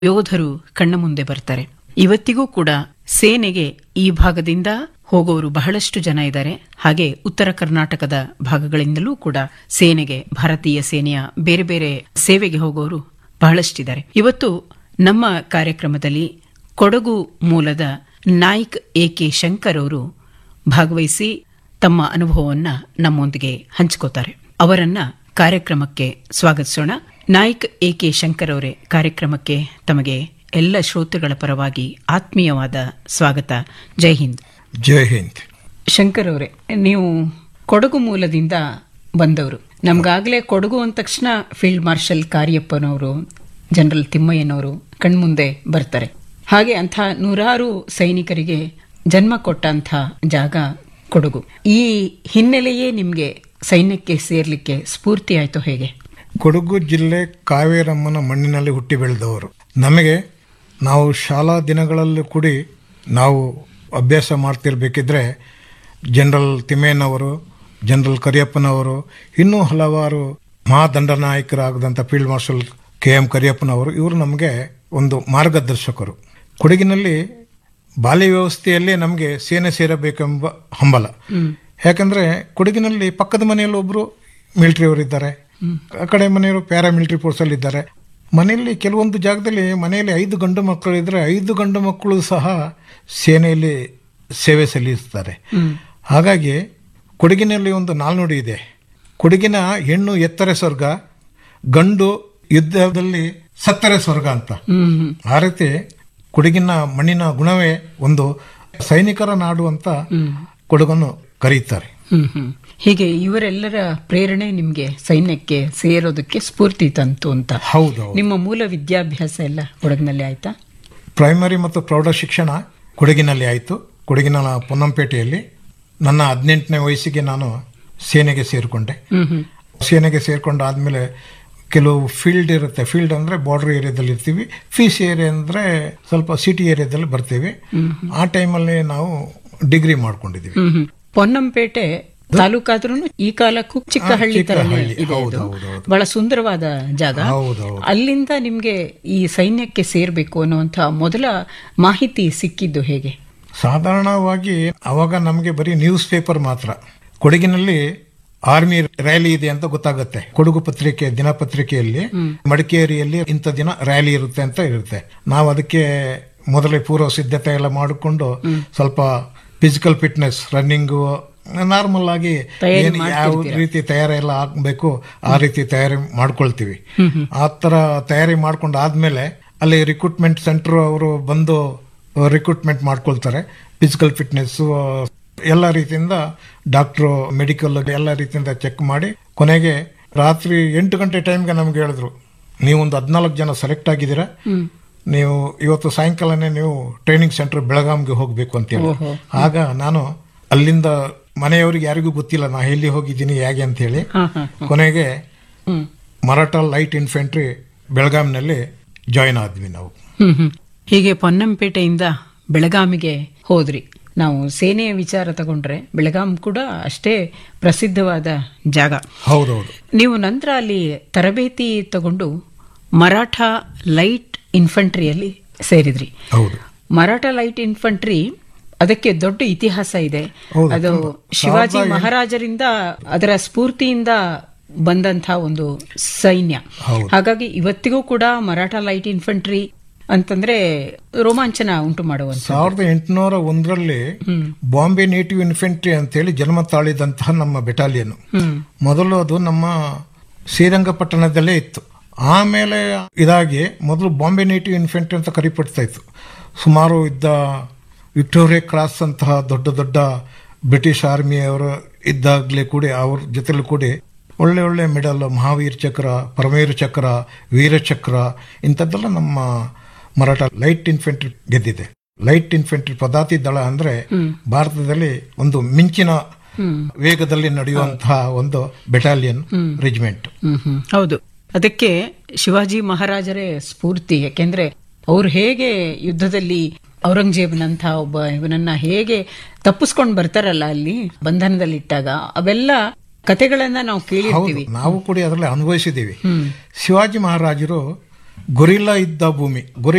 ಯೋಧರು ಕಣ್ಣ ಮುಂದೆ ಬರ್ತಾರೆ ಇವತ್ತಿಗೂ ಕೂಡ ಸೇನೆಗೆ ಈ ಭಾಗದಿಂದ ಹೋಗೋರು ಬಹಳಷ್ಟು ಜನ ಇದ್ದಾರೆ ಹಾಗೆ ಉತ್ತರ ಕರ್ನಾಟಕದ ಭಾಗಗಳಿಂದಲೂ ಕೂಡ ಸೇನೆಗೆ ಭಾರತೀಯ ಸೇನೆಯ ಬೇರೆ ಬೇರೆ ಸೇವೆಗೆ ಹೋಗೋರು ಬಹಳಷ್ಟಿದ್ದಾರೆ ಇವತ್ತು ನಮ್ಮ ಕಾರ್ಯಕ್ರಮದಲ್ಲಿ ಕೊಡಗು ಮೂಲದ ನಾಯ್ಕ್ ಎ ಕೆ ಶಂಕರ್ ಅವರು ಭಾಗವಹಿಸಿ ತಮ್ಮ ಅನುಭವವನ್ನ ನಮ್ಮೊಂದಿಗೆ ಹಂಚ್ಕೋತಾರೆ ಅವರನ್ನ ಕಾರ್ಯಕ್ರಮಕ್ಕೆ ಸ್ವಾಗತಿಸೋಣ ನಾಯ್ಕ್ ಎ ಕೆ ಶಂಕರ್ ಅವರೇ ಕಾರ್ಯಕ್ರಮಕ್ಕೆ ತಮಗೆ ಎಲ್ಲ ಶ್ರೋತೃಗಳ ಪರವಾಗಿ ಆತ್ಮೀಯವಾದ ಸ್ವಾಗತ ಜೈ ಹಿಂದ್ ಜೈ ಹಿಂದ್ ಶಂಕರ್ ಅವರೇ ನೀವು ಕೊಡಗು ಮೂಲದಿಂದ ಬಂದವರು ನಮ್ಗಾಗ್ಲೇ ಕೊಡಗು ಅಂದ ತಕ್ಷಣ ಫೀಲ್ಡ್ ಮಾರ್ಷಲ್ ಕಾರ್ಯಪ್ಪನವರು ಜನರಲ್ ತಿಮ್ಮಯ್ಯನವರು ಕಣ್ಮುಂದೆ ಬರ್ತಾರೆ ಹಾಗೆ ಅಂಥ ನೂರಾರು ಸೈನಿಕರಿಗೆ ಜನ್ಮ ಕೊಟ್ಟಂಥ ಜಾಗ ಕೊಡಗು ಈ ಹಿನ್ನೆಲೆಯೇ ನಿಮ್ಗೆ ಸೈನ್ಯಕ್ಕೆ ಸೇರ್ಲಿಕ್ಕೆ ಸ್ಫೂರ್ತಿ ಆಯ್ತು ಹೇಗೆ ಕೊಡಗು ಜಿಲ್ಲೆ ಕಾವೇರಮ್ಮನ ಮಣ್ಣಿನಲ್ಲಿ ಹುಟ್ಟಿ ಬೆಳೆದವರು ನಮಗೆ ನಾವು ಶಾಲಾ ದಿನಗಳಲ್ಲೂ ಕೂಡಿ ನಾವು ಅಭ್ಯಾಸ ಮಾಡ್ತಿರ್ಬೇಕಿದ್ರೆ ಜನರಲ್ ತಿಮ್ಮೇನವರು ಜನರಲ್ ಕರಿಯಪ್ಪನವರು ಇನ್ನೂ ಹಲವಾರು ಮಹಾದಂಡನಾಯಕರಾಗದಂಥ ಫೀಲ್ಡ್ ಮಾರ್ಷಲ್ ಕೆ ಎಂ ಕರಿಯಪ್ಪನವರು ಇವರು ನಮಗೆ ಒಂದು ಮಾರ್ಗದರ್ಶಕರು ಕೊಡಗಿನಲ್ಲಿ ಬಾಲ್ಯ ವ್ಯವಸ್ಥೆಯಲ್ಲೇ ನಮಗೆ ಸೇನೆ ಸೇರಬೇಕೆಂಬ ಹಂಬಲ ಯಾಕಂದ್ರೆ ಕೊಡಗಿನಲ್ಲಿ ಪಕ್ಕದ ಮನೆಯಲ್ಲಿ ಒಬ್ರು ಮಿಲಿಟರಿ ಅವರಿದ್ದಾರೆ ಆ ಕಡೆ ಮನೆಯವರು ಪ್ಯಾರಾ ಮಿಲಿಟರಿ ಫೋರ್ಸ್ ಅಲ್ಲಿ ಇದ್ದಾರೆ ಮನೆಯಲ್ಲಿ ಕೆಲವೊಂದು ಜಾಗದಲ್ಲಿ ಮನೆಯಲ್ಲಿ ಐದು ಗಂಡು ಮಕ್ಕಳು ಇದ್ರೆ ಐದು ಗಂಡು ಮಕ್ಕಳು ಸಹ ಸೇನೆಯಲ್ಲಿ ಸೇವೆ ಸಲ್ಲಿಸ್ತಾರೆ ಹಾಗಾಗಿ ಕೊಡಗಿನಲ್ಲಿ ಒಂದು ನಾಲ್ನುಡಿ ಇದೆ ಕೊಡಗಿನ ಹೆಣ್ಣು ಎತ್ತರೆ ಸ್ವರ್ಗ ಗಂಡು ಯುದ್ಧದಲ್ಲಿ ಸತ್ತರೆ ಸ್ವರ್ಗ ಅಂತ ಆ ರೀತಿ ಕೊಡಗಿನ ಮಣ್ಣಿನ ಗುಣವೇ ಒಂದು ಸೈನಿಕರ ನಾಡು ಅಂತ ಕೊಡಗನ್ನು ಕರೀತಾರೆ ಹ್ಮ್ ಹ್ಮ್ ಹೀಗೆ ಇವರೆಲ್ಲರ ಪ್ರೇರಣೆ ನಿಮ್ಗೆ ಸೈನ್ಯಕ್ಕೆ ಸೇರೋದಕ್ಕೆ ಸ್ಫೂರ್ತಿ ತಂತು ಅಂತ ಹೌದು ನಿಮ್ಮ ಮೂಲ ವಿದ್ಯಾಭ್ಯಾಸ ಎಲ್ಲ ಕೊಡಗಿನಲ್ಲಿ ಆಯ್ತಾ ಪ್ರೈಮರಿ ಮತ್ತು ಪ್ರೌಢ ಶಿಕ್ಷಣ ಕೊಡಗಿನಲ್ಲಿ ಆಯಿತು ಕೊಡಗಿನ ಪೊನ್ನಂಪೇಟೆಯಲ್ಲಿ ನನ್ನ ಹದಿನೆಂಟನೇ ವಯಸ್ಸಿಗೆ ನಾನು ಸೇನೆಗೆ ಸೇರಿಕೊಂಡೆ ಹ್ಮ್ ಹ್ಮ್ ಸೇನೆಗೆ ಸೇರ್ಕೊಂಡಾದ್ಮೇಲೆ ಕೆಲವು ಫೀಲ್ಡ್ ಇರುತ್ತೆ ಫೀಲ್ಡ್ ಅಂದ್ರೆ ಬಾರ್ಡರ್ ಏರಿಯಾದಲ್ಲಿ ಇರ್ತೀವಿ ಫೀಸ್ ಏರಿಯಾ ಅಂದ್ರೆ ಸ್ವಲ್ಪ ಸಿಟಿ ಏರಿಯಾದಲ್ಲಿ ಬರ್ತೀವಿ ಆ ಟೈಮಲ್ಲಿ ನಾವು ಡಿಗ್ರಿ ಮಾಡ್ಕೊಂಡಿದ್ದೀವಿ ಹ್ಮ್ ಹ್ಮ್ ಪೊನ್ನಂಪೇಟೆ ತಾಲೂಕಾದ್ರೂ ಈ ಕಾಲಕ್ಕೂ ಚಿಕ್ಕ ಹಳ್ಳಿ ಚಿಕ್ಕ ತರನೇ ಹಳ್ಳಿ. ಇದೆ ಹೌದು, ಇದು. ಹೌದು, ಹೌದು. ಬಹಳ ಸುಂದರವಾದ ಜಾಗ ಹೌದು, ಹೌದು. ಅಲ್ಲಿಂದ ನಿಮ್ಗೆ ಈ ಸೈನ್ಯಕ್ಕೆ ಸೇರ್ಬೇಕು ಅನ್ನುವಂತ ಮೊದಲ ಮಾಹಿತಿ ಸಿಕ್ಕಿದ್ದು ಹೇಗೆ ಸಾಧಾರಣವಾಗಿ ಅವಾಗ ನಮಗೆ ಬರೀ ನ್ಯೂಸ್ ಪೇಪರ್ ಮಾತ್ರ ಕೊಡಗಿನಲ್ಲಿ ಆರ್ಮಿ ರ್ಯಾಲಿ ಇದೆ ಅಂತ ಗೊತ್ತಾಗುತ್ತೆ ಕೊಡಗು ಪತ್ರಿಕೆ ದಿನಪತ್ರಿಕೆಯಲ್ಲಿ ಮಡಿಕೇರಿಯಲ್ಲಿ ಇಂಥ ದಿನ ರ್ಯಾಲಿ ಇರುತ್ತೆ ಅಂತ ಇರುತ್ತೆ ನಾವು ಅದಕ್ಕೆ ಮೊದಲೇ ಪೂರ್ವ ಸಿದ್ಧತೆ ಎಲ್ಲ ಮಾಡಿಕೊಂಡು ಸ್ವಲ್ಪ ಫಿಸಿಕಲ್ ಫಿಟ್ನೆಸ್ ರನ್ನಿಂಗು ನಾರ್ಮಲ್ ಆಗಿ ತಯಾರಿ ಏನ್ ಯಾವ ರೀತಿ ತಯಾರಿ ಎಲ್ಲ ಆಗ್ಬೇಕು ಆ ರೀತಿ ತಯಾರಿ ಮಾಡ್ಕೊಳ್ತೀವಿ ಆ ತರ ತಯಾರಿ ಮಾಡ್ಕೊಂಡು ಆದ್ಮೇಲೆ ಅಲ್ಲಿ ರಿಕ್ರೂಟ್ಮೆಂಟ್ ಸೆಂಟರ್ ಅವರು ಬಂದು ರಿಕ್ರೂಟ್ಮೆಂಟ್ ಮಾಡ್ಕೊಳ್ತಾರೆ ಫಿಸಿಕಲ್ ಫಿಟ್ನೆಸ್ ಎಲ್ಲ ರೀತಿಯಿಂದ ಡಾಕ್ಟ್ರು ಮೆಡಿಕಲ್ ಎಲ್ಲ ರೀತಿಯಿಂದ ಚೆಕ್ ಮಾಡಿ ಕೊನೆಗೆ ರಾತ್ರಿ ಎಂಟು ಗಂಟೆ ಟೈಮ್ಗೆ ನಮ್ಗೆ ಹೇಳಿದ್ರು ನೀವೊಂದು ಹದಿನಾಲ್ಕು ಜನ ಸೆಲೆಕ್ಟ್ ಆಗಿದ್ದೀರಾ ನೀವು ಇವತ್ತು ಸಾಯಂಕಾಲನೇ ನೀವು ಟ್ರೈನಿಂಗ್ ಸೆಂಟರ್ ಬೆಳಗಾಂಗೆ ಹೋಗಬೇಕು ಅಂತ ಹೇಳಿ ಆಗ ನಾನು ಅಲ್ಲಿಂದ ಮನೆಯವರಿಗೆ ಯಾರಿಗೂ ಗೊತ್ತಿಲ್ಲ ನಾ ಎಲ್ಲಿ ಹೋಗಿದ್ದೀನಿ ಹೇಗೆ ಅಂತ ಹೇಳಿ ಹಾ ಹಾ ಕೊನೆಗೆ ಹ್ಮ್ ಮರಾಠ ಲೈಟ್ ಇನ್ಫೆಂಟ್ರಿ ಬೆಳಗಾಂನಲ್ಲಿ ಜಾಯಿನ್ ಆದ್ವಿ ನಾವು ಹ್ಮ್ ಹ್ಮ್ ಹೀಗೆ ಪೊನ್ನಂಪೇಟೆಯಿಂದ ಬೆಳಗಾಮಿಗೆ ಹೋದ್ರಿ ನಾವು ಸೇನೆಯ ವಿಚಾರ ತಗೊಂಡ್ರೆ ಬೆಳಗಾಂ ಕೂಡ ಅಷ್ಟೇ ಪ್ರಸಿದ್ಧವಾದ ಜಾಗ ಹೌದೌದು ನೀವು ನಂತರ ಅಲ್ಲಿ ತರಬೇತಿ ತಗೊಂಡು ಮರಾಠ ಲೈಟ್ ಇನ್ಫಂಟ್ರಿಯಲ್ಲಿ ಸೇರಿದ್ರಿ ಹೌದು ಮರಾಠ ಲೈಟ್ ಇನ್ಫಂಟ್ರಿ ಅದಕ್ಕೆ ದೊಡ್ಡ ಇತಿಹಾಸ ಇದೆ ಹೌದು, ಅದು ತುಂಬಾ. ಶಿವಾಜಿ ಸಾವಿರದ ಮಹಾರಾಜರಿಂದ ಅದರ ಸ್ಫೂರ್ತಿಯಿಂದ ಬಂದಂಥ ಒಂದು ಸೈನ್ಯ ಹೌದು. ಹಾಗಾಗಿ ಇವತ್ತಿಗೂ ಕೂಡ ಮರಾಠ ಲೈಟ್ ಇನ್ಫಂಟ್ರಿ ಅಂತಂದ್ರೆ ರೋಮಾಂಚನ ಉಂಟು ಮಾಡುವಂತ ಸಾವಿರದ ಎಂಟುನೂರ ಒಂದರಲ್ಲಿ ಬಾಂಬೆ ನೇಟಿವ್ ಇನ್ಫೆಂಟ್ರಿ ಅಂತೇಳಿ ಜನ್ಮ ತಾಳಿದಂತಹ ನಮ್ಮ ಬೆಟಾಲಿಯನ್ ಹ್ಮ್ ಮೊದಲು ಅದು ನಮ್ಮ ಶ್ರೀರಂಗಪಟ್ಟಣದಲ್ಲೇ ಇತ್ತು ಆಮೇಲೆ ಇದಾಗಿ ಮೊದಲು ಬಾಂಬೆ ನೇಟಿವ್ ಇನ್ಫೆಂಟ್ರಿ ಅಂತ ಕರಿಪಡ್ತಾ ಇತ್ತು ಸುಮಾರು ಇದ್ದ ವಿಕ್ಟೋರಿಯಾ ಕ್ರಾಸ್ ಅಂತಹ ದೊಡ್ಡ ದೊಡ್ಡ ಬ್ರಿಟಿಷ್ ಆರ್ಮಿಯವರು ಇದ್ದಾಗಲೇ ಕೂಡಿ ಅವ್ರ ಜೊತೆಲಿ ಕೂಡಿ ಒಳ್ಳೆ ಒಳ್ಳೆ ಮೆಡಲ್ ಮಹಾವೀರ್ ಚಕ್ರ ಪರಮೇರು ಚಕ್ರ ವೀರಚಕ್ರ ಇಂಥದ್ದೆಲ್ಲ ನಮ್ಮ ಮರಾಠ ಲೈಟ್ ಇನ್ಫೆಂಟ್ರಿ ಗೆದ್ದಿದೆ ಲೈಟ್ ಇನ್ಫೆಂಟ್ರಿ ಪದಾತಿ ದಳ ಅಂದ್ರೆ ಭಾರತದಲ್ಲಿ ಒಂದು ಮಿಂಚಿನ ವೇಗದಲ್ಲಿ ನಡೆಯುವಂತಹ ಒಂದು ಬೆಟಾಲಿಯನ್ ರೆಜಿಮೆಂಟ್ ಹ್ಮ್ ಹ್ಮ್ ಹೌದು ಅದಕ್ಕೆ ಶಿವಾಜಿ ಮಹಾರಾಜರೇ ಸ್ಫೂರ್ತಿ ಯಾಕೆಂದ್ರೆ ಅವ್ರು ಹೇಗೆ ಯುದ್ಧದಲ್ಲಿ ಔರಂಗಜೇಬನಂತ ಒಬ್ಬ ಇವನನ್ನ ಹೇಗೆ ತಪ್ಪಿಸ್ಕೊಂಡು ಬರ್ತಾರಲ್ಲ ಅಲ್ಲಿ ಬಂಧನದಲ್ಲಿಟ್ಟಾಗ ಅವೆಲ್ಲ ಕತೆಗಳನ್ನ ನಾವು ಹೌದು ಕೇಳಿರ್ತೀವಿ ನಾವು ಕೂಡ ಅದರಲ್ಲಿ ಅನುಭವಿಸಿದ್ದೀವಿ ಶಿವಾಜಿ ಮಹಾರಾಜರು ಗೊರಿಲ್ಲಾ ಇದ್ದ ಭೂಮಿ ಗೊರಿ